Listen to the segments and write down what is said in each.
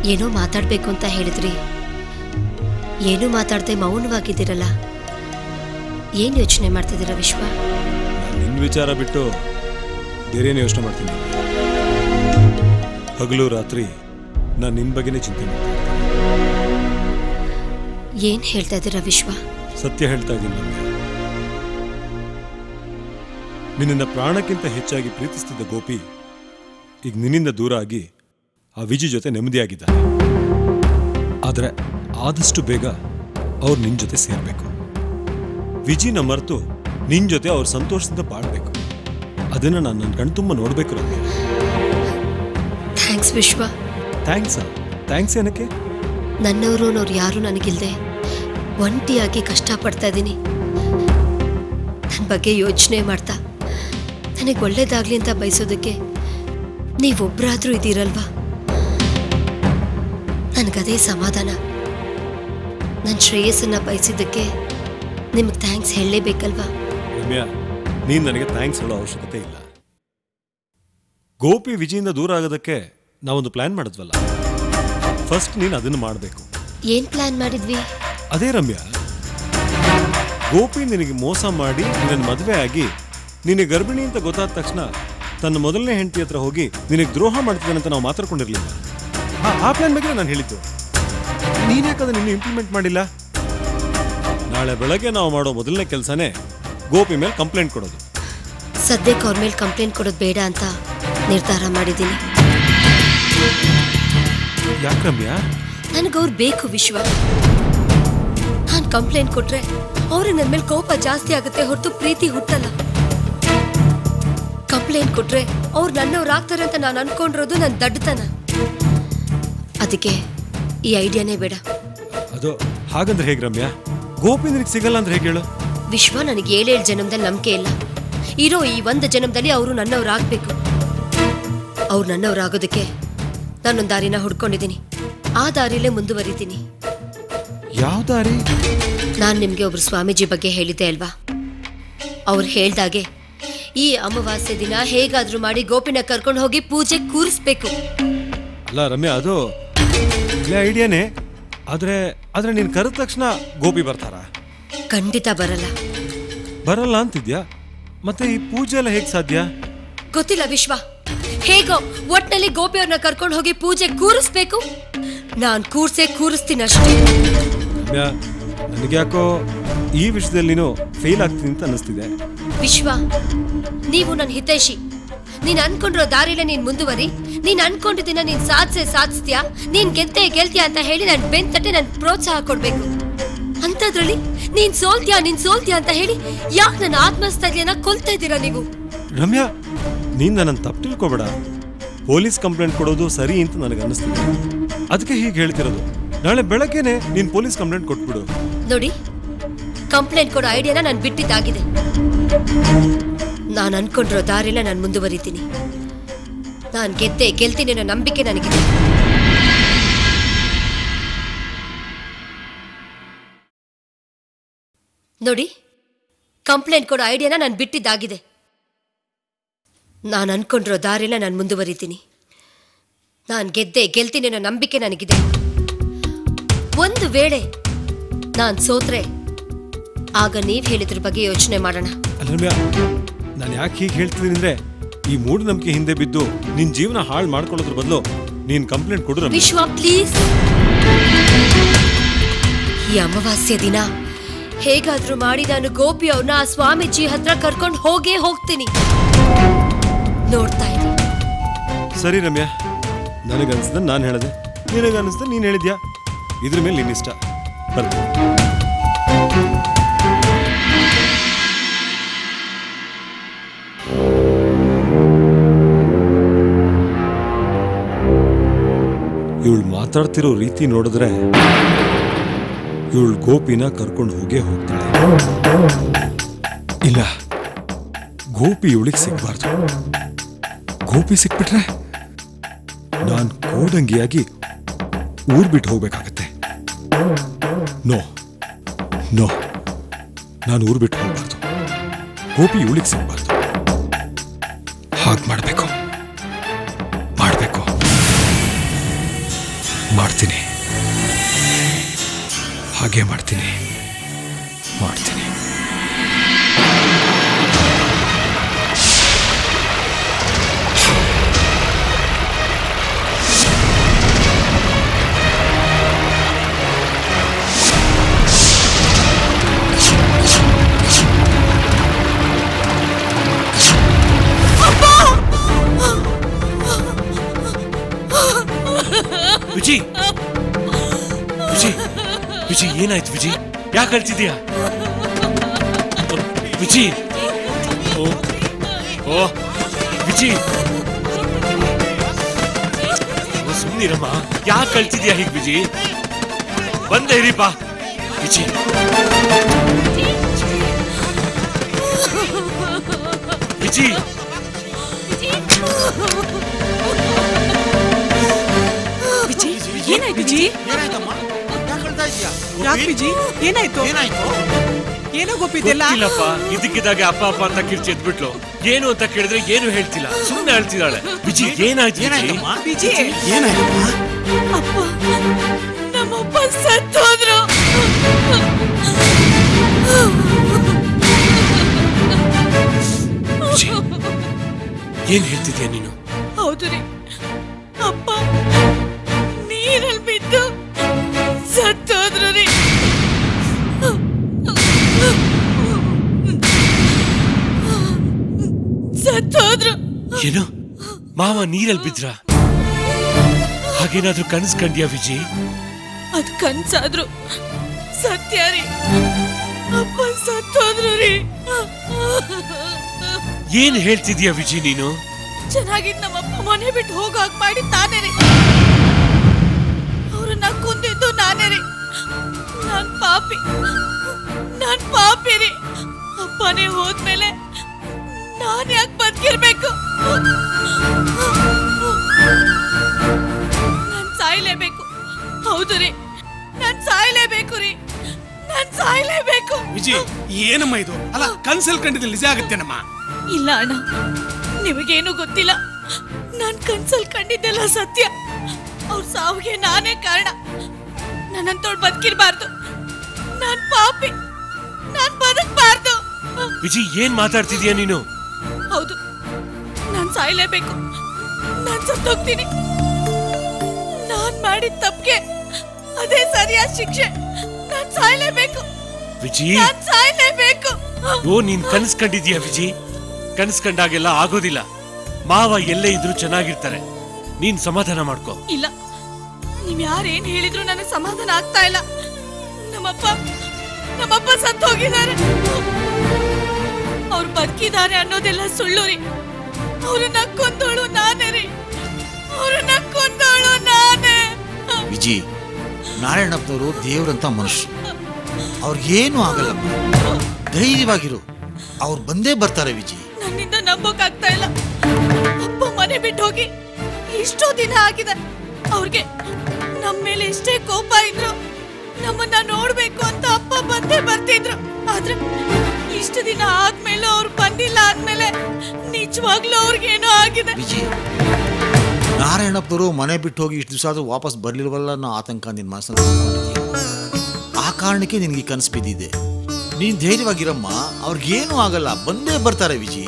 ಏನೋ ಮಾತಾಡ್ಬೇಕು ಅಂತ ಹೇಳಿದ್ರಿ ಏನೂ ಮಾತಾಡದೆ ಮೌನವಾಗಿದ್ದೀರಲ್ಲ ಏನ್ ಯೋಚನೆ ಮಾಡ್ತಿದ್ದೀರಾ ವಿಶ್ವ ನಾನು ನಿನ್ನ ವಿಚಾರ ಬಿಟ್ಟು ಬೇರೇನು ಯೋಚನೆ ಮಾಡ್ತೀನಿ ಹಗಲು ರಾತ್ರಿ ನಾನು ನಿನ್ನ ಬಗ್ಗೆನೇ ಚಿಂತೆ ಮಾಡ್ತೀನಿ ಏನ್ ಹೇಳ್ತಾ ಇದ್ದೀರಾ ವಿಶ್ವ ಸತ್ಯ ಹೇಳ್ತಾ ಇದ್ದೀನಿ ನಮ್ಗೆ ನಿನ್ನನ್ನ ಪ್ರಾಣಕ್ಕಿಂತ ಹೆಚ್ಚಾಗಿ ಪ್ರೀತಿಸ್ತಿದ್ದ ಗೋಪಿ ಈಗ ನಿನ್ನಿಂದ ದೂರ ಆಗಿ ಆ ವಿಜಿ ಜೊತೆ ನೆಮ್ಮದಿಯಾಗಿದ್ದಾರೆ ಆದರೆ ಆದಷ್ಟು ಬೇಗ ಅವ್ರು ನಿನ್ನ ಜೊತೆ ಸೇರಬೇಕು ವಿಜಿನ ಮರೆತು ನಿನ್ನ ಜೊತೆ ಅವ್ರ ಸಂತೋಷದಿಂದ ಬಾಳ್ಬೇಕು ಅದನ್ನ ನಾನು ನನ್ನ ಕಣ್ತುಂಬ ನೋಡ್ಬೇಕು Ramya thanks Vishwa thanks thanks ಏನಕ್ಕೆ ನನ್ನವರು ಅನ್ನೋರು ಯಾರು ನನಗಿಲ್ದೆ ಒಂಟಿಯಾಗಿ ಕಷ್ಟಪಡ್ತಾ ಇದ್ದೀನಿ ನನ್ನ ಬಗ್ಗೆ ಯೋಚನೆ ಮಾಡ್ತಾ ನನಗೆ ಒಳ್ಳೇದಾಗ್ಲಿ ಅಂತ ಬಯಸೋದಕ್ಕೆ ನೀವೊಬ್ಬರಾದ್ರೂ ಇದ್ದೀರಲ್ವಾ ನನಗದೇ ಸಮಾಧಾನ ನನ್ನ ಶ್ರೇಯಸ್ಸನ್ನ ಬಯಸಿದ್ದಕ್ಕೆ ನಿಮಗೆ ಥ್ಯಾಂಕ್ಸ್ ಹೇಳಲೇಬೇಕಲ್ವಾ ರಮ್ಯಾ ನೀನ್ ನನಗೆ ಥ್ಯಾಂಕ್ಸ್ ಹೇಳೋ ಅವಶ್ಯಕತೆ ಇಲ್ಲ ಗೋಪಿ ವಿಜಯಿಂದ ದೂರ ಆಗೋದಕ್ಕೆ ನಾವೊಂದು ಪ್ಲಾನ್ ಮಾಡಿದ್ವಲ್ಲ ಫಸ್ಟ್ ನೀನು ಅದನ್ನು ಮಾಡಬೇಕು ಏನ್ ಪ್ಲಾನ್ ಮಾಡಿದ್ವಿ ಅದೇ ರಮ್ಯಾ ಗೋಪಿ ನಿನಗೆ ಮೋಸ ಮಾಡಿ ನಿನ್ನ ಮದುವೆ ಆಗಿ ನಿನಗೆ ಗರ್ಭಿಣಿ ಅಂತ ಗೊತ್ತಾದ ತಕ್ಷಣ ತನ್ನ ಮೊದಲನೇ ಹೆಂಡತಿ ಹತ್ರ ಹೋಗಿ ನಿನಗೆ ದ್ರೋಹ ಮಾಡ್ತಿದ್ದಾನೆ ಅಂತ ನಾವು ಮಾತಾಡ್ಕೊಂಡಿರ್ಲಿಲ್ಲ ಆ ಆ ಪ್ಲಾನ್ ಬಗ್ಗೆ ನಾನು ಹೇಳಿದ್ದು ನೀನ್ ಯಾಕೆ ಅದನ್ನ ಇನ್ನೂ ಇಂಪ್ಲಿಮೆಂಟ್ ಮಾಡಿಲ್ಲ ನಾಳೆ ಬೆಳಗ್ಗೆ ನಾವು ಮಾಡೋ ಮೊದಲನೇ ಕೆಲಸನೇ ಗೋಪಿ ಮೇಲೆ ಕಂಪ್ಲೇಂಟ್ ಕೊಡೋದು ಸದ್ಯಕ್ಕೆ ಅವ್ರ ಮೇಲೆ ಕಂಪ್ಲೇಂಟ್ ಕೊಡೋದು ಬೇಡ ಅಂತ ನಿರ್ಧಾರ ಮಾಡಿದ್ದೀನಿ ಯಾಕೆ ರಮ್ಯಾ ನನಗವ್ರು ಬೇಕು ವಿಶ್ವ ನಾನು ಕಂಪ್ಲೇಂಟ್ ಕೊಟ್ರೆ ಅವ್ರಿಗೆ ನನ್ನ ಮೇಲೆ ಕೋಪ ಜಾಸ್ತಿ ಆಗುತ್ತೆ ಹೊರತು ಪ್ರೀತಿ ಹುಟ್ಟಲ್ಲ ಕಂಪ್ಲೇಂಟ್ ಕೊಟ್ರೆ ಅವ್ರು ನನ್ನವ್ರು ಆಗ್ತಾರೆ ಅಂತ ನಾನು ಅನ್ಕೊಂಡಿರೋದು ನನ್ನ ದಡ್ಡತನ ಅದಕ್ಕೆ ಈ ಐಡಿಯಾನೇ ಬೇಡ ಅದು ಹಾಗಂದ್ರೆ ಹೇಗೆ ರಮ್ಯಾ ಗೋಪಿ ನಿನಗೆ ಸಿಗಲ್ಲ ಅಂದ್ರೆ ಹೇಗೆ ಹೇಳು ವಿಶ್ವ ನನಗೆ ಏಳೇಳು ಜನ್ಮದಲ್ಲಿ ನಂಬಿಕೆ ಇಲ್ಲ ಇರೋ ಈ ಒಂದು ಜನ್ಮದಲ್ಲಿ ಅವರು ನನ್ನವ್ರಾಗಬೇಕು ಅವ್ರು ನನ್ನವ್ರಾಗೋದಕ್ಕೆ ನಾನೊಂದು ದಾರಿನ ಹುಡ್ಕೊಂಡಿದ್ದೀನಿ ಆ ದಾರಿಲೇ ಮುಂದುವರಿತೀನಿ ಯಾವ ದಾರಿ ನಾನು ನಿಮಗೆ ಒಬ್ರು ಸ್ವಾಮೀಜಿ ಬಗ್ಗೆ ಹೇಳಿದ್ದೆ ಅಲ್ವಾ ಅವ್ರು ಹೇಳ್ದಾಗೆ ಈ ಅಮಾವಾಸ್ಯೆ ದಿನ ಹೇಗಾದ್ರೂ ಮಾಡಿ ಗೋಪಿನ ಕರ್ಕೊಂಡು ಹೋಗಿ ಪೂಜೆ ಕೂರಿಸ್ಬೇಕು ಅಲ್ಲ ರಮ್ಯಾ ಅದು ಒಳ್ಳೆ ಐಡಿಯಾನೇ ಆದ್ರೆ ಆದ್ರೆ ನೀನ್ ಕರೆದ ತಕ್ಷಣ ಗೋಪಿ ಬರ್ತಾರ ಖಂಡಿತ ಬರಲ್ಲ ಬರಲ್ಲ ಅಂತಿದ್ಯಾ ಮತ್ತೆ ಈ ಪೂಜೆ ಎಲ್ಲ ಹೇಗ್ ಸಾಧ್ಯ ಗೊತ್ತಿಲ್ಲ ವಿಶ್ವ ಹೇಗೋ ಒಟ್ನಲ್ಲಿ ಗೋಪಿ ಅವ್ರನ್ನ ಕರ್ಕೊಂಡು ಹೋಗಿ ಪೂಜೆ ಕೂರಿಸ್ಬೇಕು ನಾನ್ ಕೂರ್ಸೇ ಕೂರಿಸ್ತೀನಿ ಅಷ್ಟೇ ರಮ್ಯಾ ನನಗೆ ಯಾಕೋ ಈ ವಿಷಯದಲ್ಲಿ ನೀನು ಫೇಲ್ ಆಗ್ತೀನಿ ಅಂತ ಅನಿಸ್ತಿದೆ ವಿಶ್ವ ನೀವು ನನ್ನ ಹಿತೈಷಿ ನೀನ್ ಅನ್ಕೊಂಡಿರೋ ದಾರಿಲೇ ನೀನ್ ಮುಂದುವರಿ ನೀನ್ ಅನ್ಕೊಂಡಿದ್ದೀನ ನೀನ್ ಸಾಧಿಸೇ ಸಾಧಿಸ್ತೀಯಾ ನೀನ್ ಗೆದ್ದೆ ಗೆಲ್ತೀಯ ಅಂತ ಹೇಳಿ ನನ್ ಬೆನ್ ತಟ್ಟೆ ನನ್ ಪ್ರೋತ್ಸಾಹ ಕೊಡ್ಬೇಕು ಅಂತದ್ರಲ್ಲಿ ನೀನ್ ಸೋಲ್ತೀಯಾ ನೀನ್ ಸೋಲ್ತೀಯಾ ಅಂತ ಹೇಳಿ ಯಾಕೆ ನನ್ನ ಆತ್ಮಸ್ಥೈರ್ಯನ ಕೊಲ್ತಾ ಇದ್ದೀರಾ ನೀವು ರಮ್ಯಾ ನೀನ್ ನನ್ನ ತಪ್ಪು ತಿಳ್ಕೊಬೇಡ ಪೊಲೀಸ್ ಕಂಪ್ಲೇಂಟ್ ಕೊಡೋದು ಸರಿ ಅಂತ ನನಗೆ ಅನಿಸ್ತಿದೆ ಅದಕ್ಕೆ ಹೀಗೆ ಹೇಳ್ತಿರೋದು ನಾಳೆ ಬೆಳಗ್ಗೆನೆ ನೀನ್ ಪೊಲೀಸ್ ಕಂಪ್ಲೇಂಟ್ ಕೊಟ್ಬಿಡು ನೋಡಿ ಕಂಪ್ಲೇಂಟ್ ಕೊಡೋ ಐಡಿಯಾನ ನಾನು ಬಿಟ್ಟಿದ್ದಾಗಿದೆ ನಾನು ಅನ್ಕೊಂಡಿರೋ ದಾರಿಲ ನಾನು ಮುಂದುವರಿತೀನಿ ನಾನು ಗೆದ್ದೆ ಗೆಲ್ತೀನಿ ಅನ್ನೋ ನಂಬಿಕೆ ನನಗಿದೆ ನೋಡಿ ಕಂಪ್ಲೇಂಟ್ ಕೊಡೋ ಐಡಿಯಾನ ನಾನು ಬಿಟ್ಟಿದ್ದಾಗಿದೆ ನಾನು ಅನ್ಕೊಂಡಿರೋ ದಾರಿಲ ನಾನು ಮುಂದುವರಿತೀನಿ ನಾನು ಗೆದ್ದೆ ಗೆಲ್ತೀನಿ ಅನ್ನೋ ನಂಬಿಕೆ ನನಗಿದೆ ಒಂದು ವೇಳೆ ನಾನು ಸೋತ್ರೆ ಆಗ ನೀವ್ ಹೇಳಿದ್ರ ಬಗ್ಗೆ ಯೋಚನೆ ಮಾಡೋಣ ಅಲ್ಲ ರಮ್ಯಾ ನಾನು ಯಾಕೆ ಹೀಗೆ ಹೇಳ್ತಿದ್ದೀನಿ ಅಂದ್ರೆ ಈ ಮೂಢನಂಬಿಕೆ ಹಿಂದೆ ಬಿದ್ದು ನಿನ್ ಜೀವನ ಹಾಳು ಮಾಡ್ಕೊಳ್ಳೋದ್ರ ಬದಲು ನೀನ್ ಕಂಪ್ಲೇಂಟ್ ಕೊಡು ರಮ್ಯಾ ವಿಶ್ವ ಪ್ಲೀಸ್ ಈ ಅಮಾವಾಸ್ಯ ದಿನ ಹೇಗಾದ್ರೂ ಮಾಡಿ ನಾನು ಗೋಪಿ ಅವ್ರನ್ನ ಆ ಸ್ವಾಮೀಜಿ ಹತ್ರ ಕರ್ಕೊಂಡು ಹೋಗೇ ಹೋಗ್ತೀನಿ ನೋಡ್ತಾ ಇರಿ ಸರಿ ರಮ್ಯಾ ನನಗನ್ಸ್ದ ನಾನು ಹೇಳಿದೆ ನಿನಗನ್ಸ್ದ ನೀನು ಹೇಳಿದ್ಯಾ ಇದ್ರ ಮೇಲೆ ನಿನ್ನ ಇಷ್ಟ ಬರ್ತೀನಿ ಇವಳು ಮಾತಾಡ್ತಿರೋ ರೀತಿ ನೋಡಿದ್ರೆ ಇವಳು ಗೋಪಿನ ಕರ್ಕೊಂಡು ಹೋಗೇ ಹೋಗ್ತಾಳೆ ಇಲ್ಲ ಗೋಪಿ ಇವಳಿಗೆ ಸಿಗ್ಬಾರ್ದು ಗೋಪಿ ಸಿಕ್ಬಿಟ್ರೆ ನಾನು ಕೋಡಂಗಿಯಾಗಿ ಊರ್ ಬಿಟ್ಟು ಹೋಗ್ಬೇಕಾಗತ್ತೆ ನೋ ನೋ ನಾನು ಊರ್ ಬಿಟ್ಟು ಹೋಗ್ಬಾರ್ದು ಗೋಪಿ ಇವಳಿಗೆ ಸಿಗ್ಬಾರ್ದು ಹಾಗೆ ಮಾಡಬೇಕು ಮಾಡಬೇಕು ಮಾಡ್ತೀನಿ ಹಾಗೆ ಮಾಡ್ತೀನಿ ಮಾಡ್ತೀನಿ ವಿಜಿ ವಿಜಿ ವಿಜಿ ಏನಾಯ್ತು ವಿಜಿ ಯಾಕೆ ಅಳ್ತಿದ್ಯಾ ವಿಜಿ ಓ ಓ ವಿಜಿ ಓ, ಸುಮ್ನಿರಮ್ಮ ಯಾಕೆ ಅಳ್ತಿದ್ಯಾ ಹೀಗ್ ವಿಜಿ ಬಂದೆ ಇರಿ ಬಾ ವಿಜಿ ವಿಜಿ ವಿಜಿ ಏನಾಯ್ತು ವಿಜಿ ಏನಾಯ್ತಮ್ಮ ಯಾಕೆ ಅಳ್ತಾ ಇದೀಯಾ ಯಾಕೆ ವಿಜಿ ಏನಾಯ್ತು ಏನಾಯ್ತು ಏನೋ ಗೊತ್ತಿದ್ದೆಲ್ಲ ಗೊತ್ತಿಲ್ಲಪ್ಪ ಇದಕ್ಕಿದ್ದಾಗೆ ಅಪ್ಪ ಅಪ್ಪ ಅಂತ ಕಿರ್ಚಿ ಎದ್ಬಿಟ್ಲು ಏನು ಅಂತ ಕೇಳಿದ್ರೆ ಏನು ಹೇಳ್ತಿಲ್ಲ ಸುಮ್ಮನೆ ಹೇಳ್ತಿದ್ದಾಳೆ ವಿಜಿ ಏನಾಯ್ತು ವಿಜಿ? ಏನಾಯ್ತಮ್ಮ ವಿಜಿ ಏನಾಯ್ತಮ್ಮ ಅಪ್ಪ ನಮ್ಮಪ್ಪ ಸತ್ತೋದ್ರು ವಿಜಿ ಏನ್ ಹೇಳ್ತಿದ್ಯಾ ನೀನು ಹೌದು ರೀ ಅಪ್ಪ ನೀರಲ್ಲಿ ಬಿದ್ದು ಸತ್ತೋದ್ರು ರೀ ಸತ್ತೋದ್ರು ಏನು ಮಾವ ನೀರಲ್ಲಿ ಬಿದ್ರ ಹಾಗೇನಾದ್ರೂ ಕನಸು ಕಂಡ್ಯಾ ವಿಜಿ ಅದ್ ಕನ್ಸಾದ್ರು ಸತ್ಯ ರೀ ಅಪ್ಪ ಸತ್ತೋದ್ರು ರೀ ಏನ್ ಹೇಳ್ತಿದ್ಯಾ ವಿಜಿ ನೀನು ಚೆನ್ನಾಗಿದ್ ನಮ್ಮಪ್ಪ ಮನೆ ಬಿಟ್ಟು ಹೋಗಾಕ್ ಮಾಡಿ ತಾನೇ ರೀ ಅವ್ರನ್ನ ಕುಂದಿದ್ದು ನಾನೇ ರೀ ನಾನ್ ಪಾಪಿ ನಾನ್ ಪಾಪಿ ರೀ ಅಪ್ಪನೇ ಹೋದ್ಮೇಲೆ ನಾನ್ ಯಾಕೆ ಬದುಕಿರ್ಬೇಕು ನಾನ್ ಸಾಯ್ಲೇಬೇಕು ಹೌದು ರೀ ನಾನ್ ಸಾಯ್ಲೇಬೇಕು ರೀ ನಾನ್ ಸಾಯ್ಲೇಬೇಕು ವಿಜಿ ಏನಮ್ಮ ಇದು ಅಲ್ಲ ಕನ್ಸಲ್ ಕಂಡಿದ್ದು ನಿಜ ಆಗುತ್ತೇನಮ್ಮ ಇಲ್ಲ ಅಣ್ಣ ನಿಮಗೇನು ಗೊತ್ತಿಲ್ಲ ನಾನ್ ಕನ್ಸಲ್ ಕಂಡಿದ್ದೆಲ್ಲ ಸತ್ಯ ಅವ್ರ ಸಾವಿಗೆ ನಾನೇ ಕಾರಣ ನನ್ನಂತೋಳ್ ಬದುಕಿರ್ಬಾರ್ದು ನಾನ್ ಪಾಪಿ ನಾನ್ ಬದುಕ್ಬಾರ್ದು ವಿಜಿ ಏನ್ ಮಾತಾಡ್ತಿದ್ಯಾ ನೀನು ಹೌದು ನಾನ್ ಸಾಯ್ಲೇಬೇಕು ನಾನ್ ಸತ್ತೋಗ್ತೀನಿ ನಾನ್ ಮಾಡಿದ ತಪ್ಪಿಗೆ ಅದೇ ಸರಿಯಾದ ಶಿಕ್ಷೆ ನಾನ್ ಸಾಯ್ಲೇಬೇಕು ವಿಜಿ ನಾನ್ ಸಾಯ್ಲೇಬೇಕು ಓ ನೀನ್ ಕನಸು ಕಂಡಿದ್ಯಾ ವಿಜಿ ಕನಸು ಕಂಡಾಗೆಲ್ಲ ಆಗೋದಿಲ್ಲ ಮಾವ ಎಲ್ಲೇ ಇದ್ರು ಚೆನ್ನಾಗಿರ್ತಾರೆ ನೀನ್ ಸಮಾಧಾನ ಮಾಡ್ಕೋ ಇಲ್ಲ ನೀವ್ ಯಾರೇನ್ ಹೇಳಿದ್ರು ನನಗೆ ಸಮಾಧಾನ ಆಗ್ತಾ ಇಲ್ಲ ನಮ್ಮಪ್ಪ ನಮ್ಮಪ್ಪ ಸತ್ತು ಹೋಗಿದ್ದಾರೆ ಅವ್ರು ಬದುಕಿದ್ದಾರೆ ಅನ್ನೋದೆಲ್ಲ ಸುಳ್ಳು ರೀ ಅವ್ರನ್ನ ಕೊಂದೋಳು ನಾನೇ ರೀ ಅವ್ರನ್ನ ಕೊಂದೋಳು ನಾನೇ ವಿಜಿ ನಾರಾಯಣಪ್ಪನವರು ದೇವ್ರಂತ ಮನುಷ್ಯರು ಅವ್ರಿಗೇನು ಆಗಲ್ಲ ಧೈರ್ಯವಾಗಿರು ಅವ್ರು ಬಂದೇ ಬರ್ತಾರೆ ವಿಜಿ ನನ್ನಿಂದ ನಂಬೋಕ್ ಆಗ್ತಾ ಇಲ್ಲ ಅಪ್ಪ ಮನೆ ಬಿಟ್ಟು ಹೋಗಿ ಇಷ್ಟೋ ದಿನ ಆಗಿದೆ ಅವ್ರಿಗೆ ನಮ್ಮ ಮೇಲೆ ಎಷ್ಟೇ ಕೋಪ ಇದ್ರು ನಮ್ಮನ್ನ ನೋಡ್ಬೇಕು ಅಂತ ಅಪ್ಪ ಬಂದೇ ಬರ್ತಿದ್ರು ಆದ್ರೆ ಇಷ್ಟು ದಿನ ಆದ್ಮೇಲೆ ಅವ್ರು ಬಂದಿಲ್ಲ ಆದ್ಮೇಲೆ ನಿಜವಾಗ್ಲೂ ಅವ್ರಿಗೇನೋ ಆಗಿದೆ ವಿಜಿ ನಾರಾಯಣಪ್ಪನವರು ಮನೆ ಬಿಟ್ಟು ಹೋಗಿ ಇಷ್ಟು ದಿವಸ ಆದ್ರೂ ವಾಪಸ್ ಬರ್ಲಿಲ್ವಲ್ಲ ಅನ್ನೋ ಆತಂಕ ನಿನ್ನ ಮನಸ್ಸಲ್ಲಿ ತುಂಬ್ಕೊಂಡಿದೆ. ಆ ಕಾರಣಕ್ಕೆ ನಿನಗೆ ಕನಸು ಬಿದ್ದಿದೆ ನೀನ್ ಧೈರ್ಯವಾಗಿರಮ್ಮ ಅವ್ರಿಗೇನು ಆಗಲ್ಲ ಬಂದೇ ಬರ್ತಾರೆ ವಿಜಿ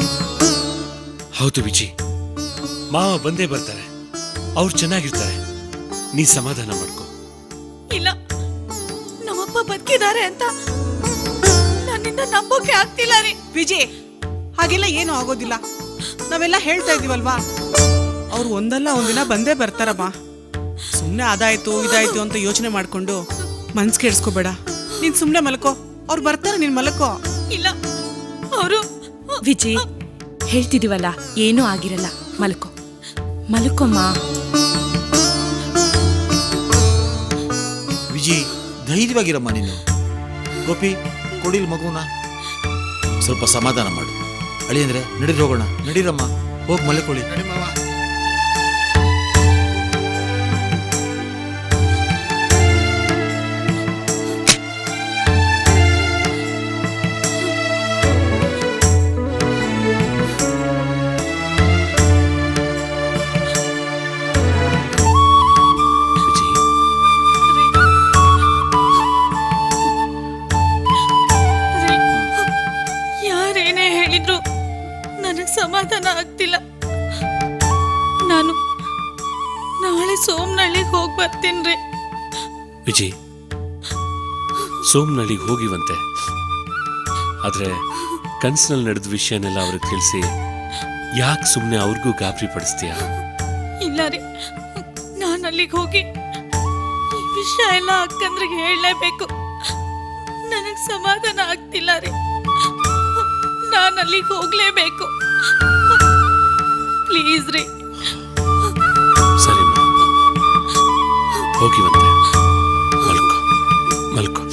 ಹೌದು ವಿಜಿ ಮಾವ ಬಂದೇ ಬರ್ತಾರೆ ಅವ್ರು ಚೆನ್ನಾಗಿರ್ತಾರೆ ನೀ ಸಮಾಧಾನ ಮಾಡ್ಕೋ ಇಲ್ಲ ನಮ್ಮಪ್ಪ ಬದುಕಿದ್ದಾರೆ ಅಂತ ನನ್ನಿಂದ ನಂಬೋಕೆ ಆಗ್ತಿಲ್ಲ ರೀ ವಿಜಯ್ ಹಾಗೆಲ್ಲ ಏನು ಆಗೋದಿಲ್ಲ ನಾವೆಲ್ಲ ಹೇಳ್ತಾ ಇದೀವಲ್ವಾ ಅವ್ರು ಒಂದಲ್ಲ ಒಂದಿನ ಬಂದೇ ಬರ್ತಾರಮ್ಮ ಸುಮ್ಮನೆ ಅದಾಯ್ತು ಇದಾಯ್ತು ಅಂತ ಯೋಚನೆ ಮಾಡ್ಕೊಂಡು ಮನ್ಸ್ ಕೆಡ್ಸ್ಕೋಬೇಡ ನೀನ್ ಸುಮ್ಮನೆ ಮಲ್ಕೋ ಅವ್ರು ಬರ್ತಾರೆ ನೀನ್ ಮಲ್ಕೋ ಇಲ್ಲ ಅವರು ವಿಜಿ ಹೇಳ್ತಿದೀವಲ್ಲ ಏನೂ ಆಗಿರಲ್ಲ ಮಲ್ಕೋ ಮಲ್ಕೊಮ್ಮ ವಿಜಿ ಧೈರ್ಯವಾಗಿರಮ್ಮ ನೀನು ಗೋಪಿ ಕೊಡಿಲ್ ಮಗುನ ಸ್ವಲ್ಪ ಸಮಾಧಾನ ಮಾಡು ಅಳಿ ಅಂದ್ರೆ ನಡೀರಿ ಹೋಗೋಣ ನಡೀರಮ್ಮ ಹೋಗಿ ಮಲ್ಕೊಳ್ಳಿ ವಿಜಿ ಬರ್ತೀನ್ರಿ ವಿಜಿ ಸೋಮ್ನಳ್ಳಿಗೆ ಹೋಗಿವಂತೆ ಆದ್ರೆ ಕನ್ಸಿನಲ್ಲಿ ನಡೆದ ವಿಷಯನೆಲ್ಲ ಅವ್ರಿಗೆ ತಿಳಿಸಿ ಯಾಕೆ ಸುಮ್ಮನೆ ಅವ್ರಿಗೂ ಗಾಬರಿ ಪಡಿಸ್ತೀಯ ಇಲ್ಲ ರೀ ನಾನು ಅಲ್ಲಿಗೆ ಹೋಗಿ ಈ ವಿಷಯ ಎಲ್ಲ ಅಕ್ಕಂದ್ರಿಗೆ ಹೇಳಲೇಬೇಕು ನನಗ್ ಸಮಾಧಾನ ಆಗ್ತಿಲ್ಲ ರೀ ನಾನು ಅಲ್ಲಿಗೆ ಹೋಗ್ಲೇಬೇಕು ಪ್ಲೀಸ್ ರೀ ಸರಿ ಹೋಗಿವಂತೆ ಮಲ್ಕೋ ಮಲ್ಕೋ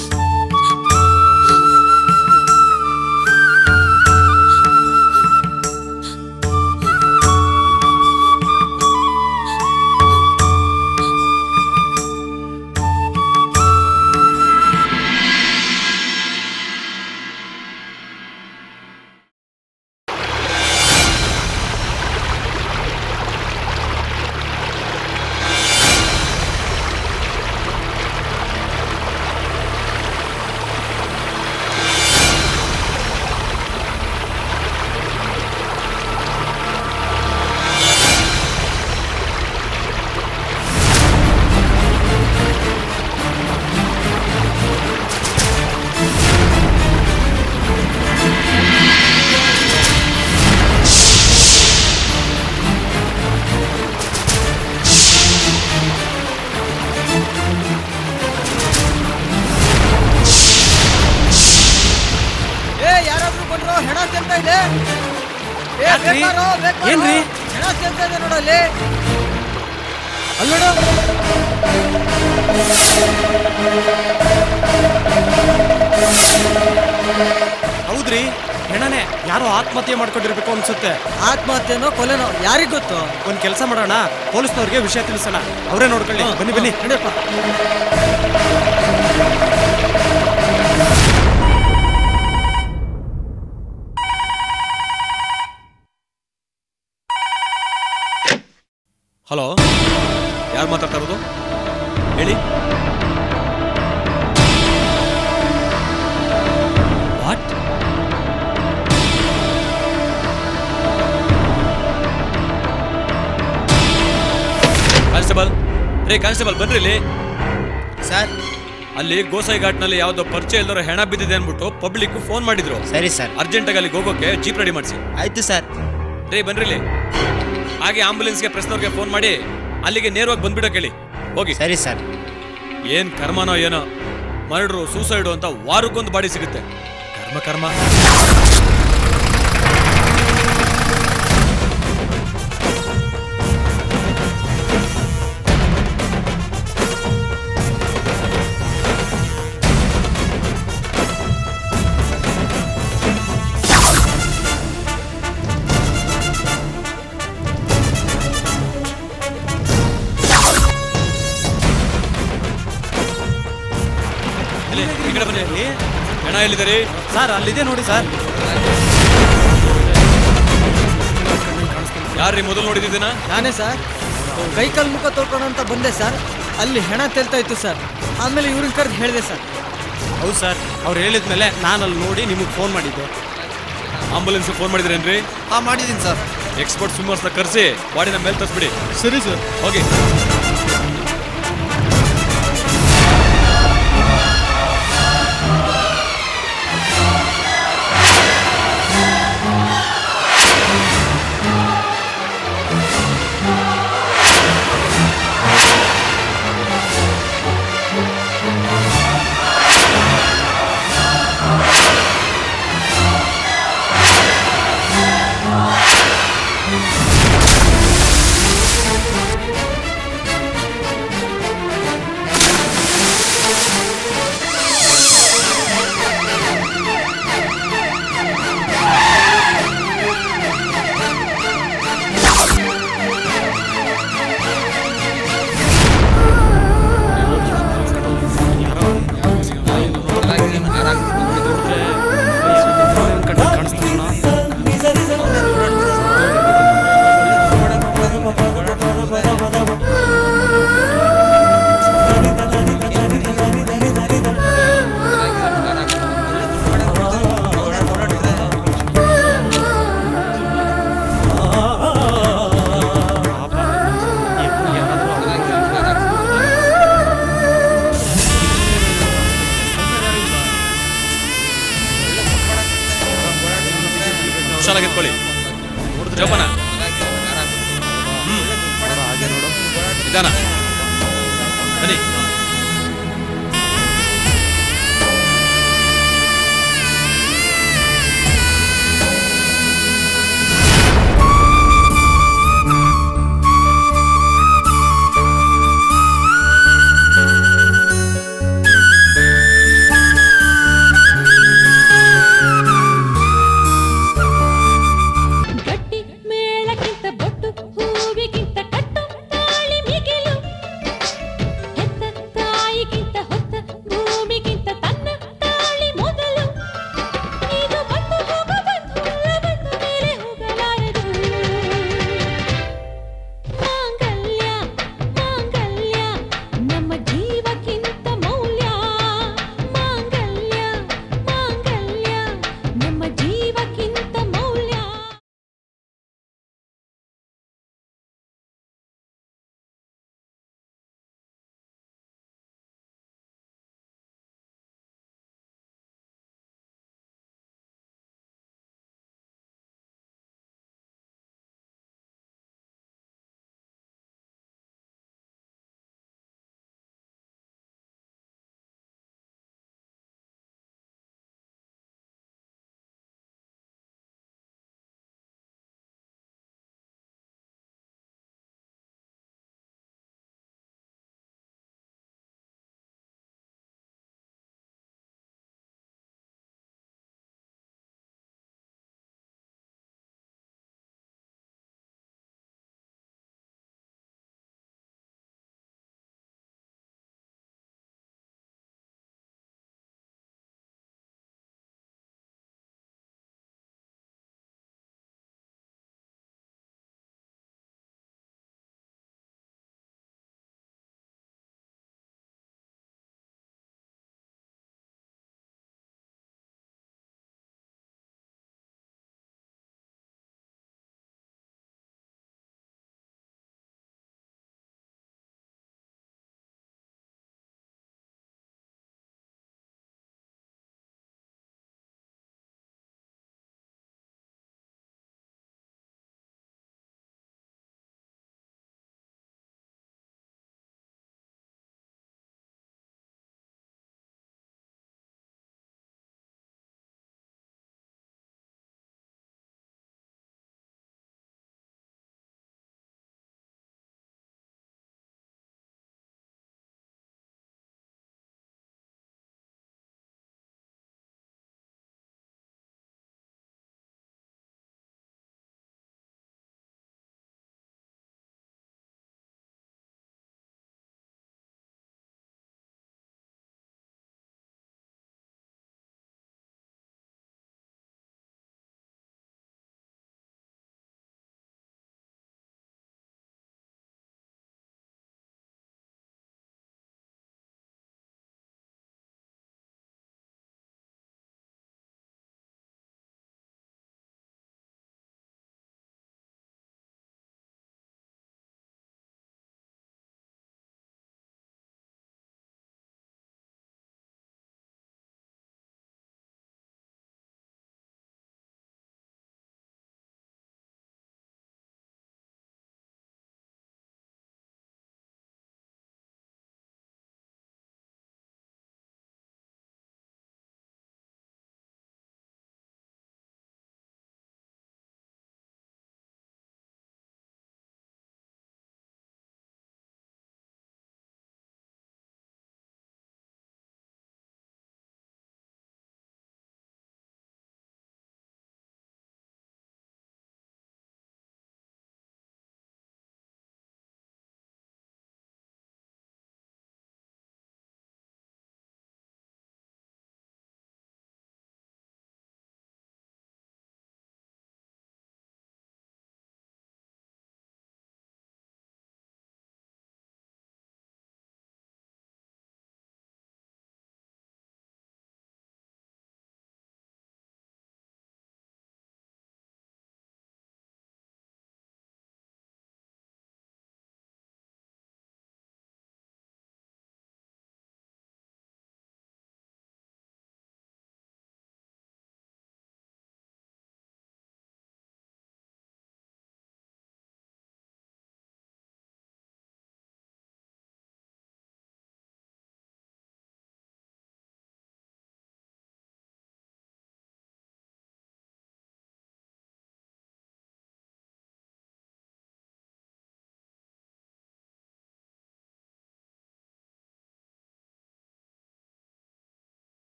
ಏ ಯಾರಾದ್ರೂ ಬಂದ್ರು ಹೆಣ ಚೆಲ್ತಾ ಇದೆ ಏ, ಯಾಕ್ರಿ? ಬೇಕಾರೋ, ಬೇಕಾರೋ? ಏನ್ರಿ? ಹೆಣ ಚೆಲ್ತಾ ಇದೆ ನೋಡಲ್ಲಿ ಅಲ್ಲೋಡು ಹೌದ್ರಿ ಹೆಣನೆ ಯಾರೋ ಆತ್ಮಹತ್ಯೆ ಮಾಡ್ಕೊಂಡಿರ್ಬೇಕು ಅನ್ಸುತ್ತೆ ಆತ್ಮಹತ್ಯೆನೋ ಕೊಲೆನೋ ಯಾರಿಗ್ ಗೊತ್ತು ಒಂದ್ ಕೆಲಸ ಮಾಡೋಣ ಪೊಲೀಸ್ನವ್ರಿಗೆ ವಿಷಯ ತಿಳಿಸೋಣ ಅವರೇ ನೋಡ್ಕೊಳ್ಳಿ ಬನ್ನಿ ಬನ್ನಿ ನಡಿಯಪ್ಪ ಹಲೋ ಯಾರು ಮಾತಾಡ್ತಾ ಇರೋದು ಹೇಳಿ ವಾಟ್ ಕಾನ್ಸ್ಟೇಬಲ್ ರೇ ಕಾನ್ಸ್ಟೇಬಲ್ ಬನ್ರಿ ಇಲ್ಲಿ ಸರ್ ಅಲ್ಲಿ ಗೋಸಾಯಿ ಘಾಟ್ನಲ್ಲಿ ಯಾವ್ದೋ ಪರಿಚಯ ಇಲ್ಲದರೋ ಹೆಣ ಬಿದ್ದಿದೆ ಅನ್ಬಿಟ್ಟು ಪಬ್ಲಿಕ್ ಫೋನ್ ಮಾಡಿದ್ರು ಸರಿ ಸರ್ ಅರ್ಜೆಂಟಾಗಿ ಅಲ್ಲಿಗೆ ಹೋಗೋಕೆ ಜೀಪ್ ರೆಡಿ ಮಾಡಿಸಿ ಆಯ್ತು ಸರ್ ರೇ ಬನ್ರಿ ಇಲ್ಲಿ ಹಾಗೆ ಆಂಬುಲೆನ್ಸ್ಗೆ ಪ್ರೆಸ್ನವ್ರಿಗೆ ಫೋನ್ ಮಾಡಿ ಅಲ್ಲಿಗೆ ನೇರವಾಗಿ ಬಂದ್ಬಿಡೋ ಕೇಳಿ ಹೋಗಿ ಸರಿ ಸರ್ ಏನ್ ಕರ್ಮನೋ ಏನೋ ಮರ್ಡ್ರು ಸೂಸೈಡು ಅಂತ ವಾರಕ್ಕೊಂದು ಬಾಡಿ ಸಿಗುತ್ತೆ ಕರ್ಮ ಕರ್ಮ ಇಲ್ಲಿ, ಈ ಕಡೆ ಬನ್ನಿ ಅಲ್ಲಿ ಹೆಣ ಎಲ್ಲಿದೆ ಸರ್ ಅಲ್ಲಿದೆ ನೋಡಿ ಸರ್ ಯಾರ್ರಿ ಮೊದಲು ನೋಡಿದ್ದೀನ ನಾನೇ ಸರ್ ಕೈ ಕಾಲು ಮುಖ ತೊಳ್ಕೊಂಡು ಅಂತ ಬಂದೆ ಸರ್ ಅಲ್ಲಿ ಹೆಣ ತೆಲ್ತಾ ಇತ್ತು ಸರ್ ಆಮೇಲೆ ಇವ್ರನ್ನ ಕರೆದು ಹೇಳಿದೆ ಸರ್ ಹೌದು ಸರ್ ಅವ್ರು ಹೇಳಿದ್ಮೇಲೆ ನಾನು ಅಲ್ಲಿ ನೋಡಿ ನಿಮಗೆ ಫೋನ್ ಮಾಡಿದ್ದೆ ಆಂಬುಲೆನ್ಸ್ ಫೋನ್ ಮಾಡಿದ್ರೇನ್ರಿ ಹಾಂ ಮಾಡಿದ್ದೀನಿ ಸರ್ ಎಕ್ಸ್ಪರ್ಟ್ ಸ್ವಿಮ್ಮರ್ಸ್ನ ಕರೆಸಿ ಬಾಡಿನ ಮೇಲೆ ತರಿಸ್ಬಿಡಿ ಸರಿ ಸರ್ ಹೋಗಿ ಜೋಪಾನ ಹ್ಮ್ ನಿಧಾನ ಬನ್ನಿ